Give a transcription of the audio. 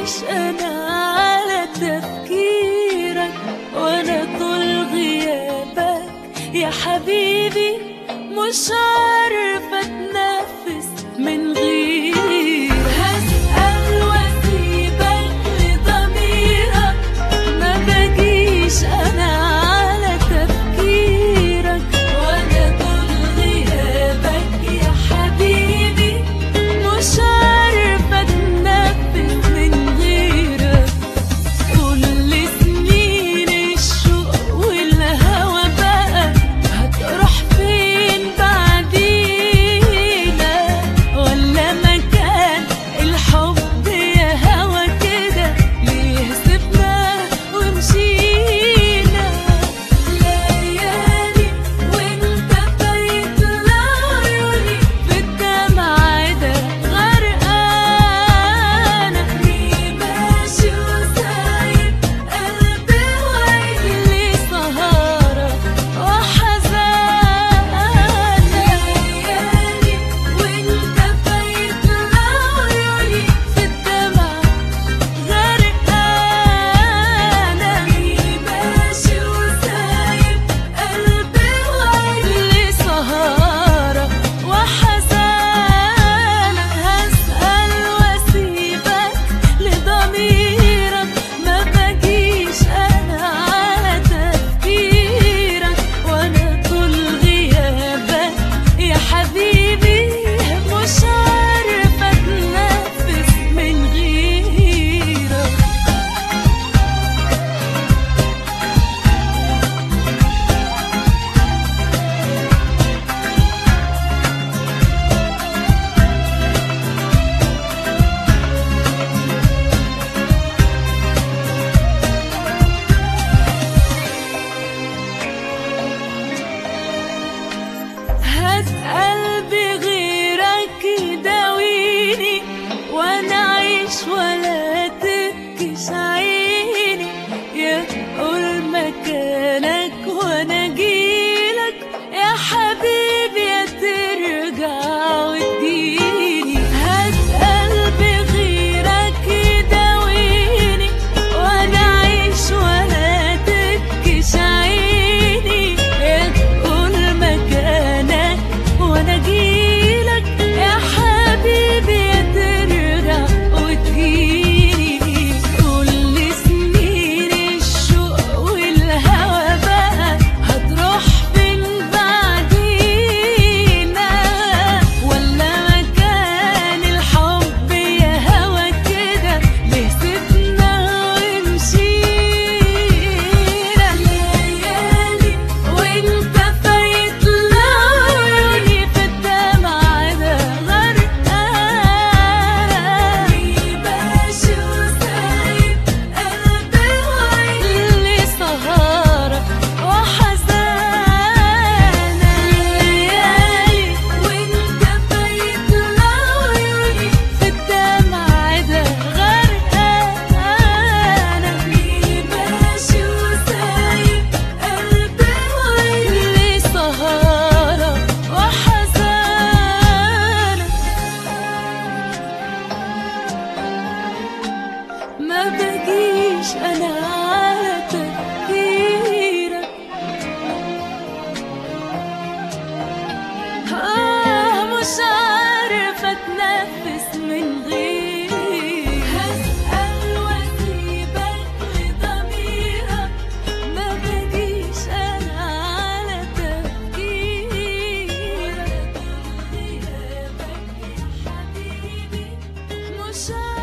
بجيش انا على تفكيرك وانا طول غيابك يا حبيبي مش عارفة اتنفس من غيرك هسأل واسيبك لضميرك ما بجيش انا على تفكيرك وانا طول غيابك يا حبيبي مش عارفة اتنفس من غيرك كل سنين الشوق والهوى بقى هتروح فين بعدينا ولا مكان الحب يا هوى كده ليه سبنا ومشينا ليالي وانت بايت لعيوني في الدمع ده غرقانة ليه ماشي وسايب قلبي وعيني سهارة وحزانة ليالي وانت بايت لعيوني في الدمع غرقانة ليه ماشي وسايب قلبي وعيني سهارة وحزانة هسأل واسيبك لضميرك ما بجيش أنا على تفكيرك وأنا طول غيابك يا حبيبي مش عارفة أتنفس من غيرك هات قلبي غيرك يداويني وانا اعيش ولا تبكيش عيني يقول مكانك وانا اجيلك يا حبيبي يا ترجع وتجيني هات قلبي غيرك يداويني وانا اعيش ولا تبكيش عيني يقول مكانك وانا اجيلك يا حبيبي يا ترجع وتجيني كل سنين الشوق والهوى بقى هتروح فين بعدينا ولا مكان الحب يا هوى كده ليه سيبنا ومشينا ليالي وانت فايت لعيوني في الدمع ده غرقانة ليه ماشي وسايب قلبي وعيني سهارة وحزانة ليالي وانت فايت لعيوني في الدمع ده غرقانة ليه ماشي وسايب قلبي وعيني سهارة وحزانة ما بجيش انا على تفكيرك آه مش عارفة اتنفس من غيرك هسأل واسيبك لضميرك ما بجيش انا على تفكيرك غيابك يا حبيبي مش عارفة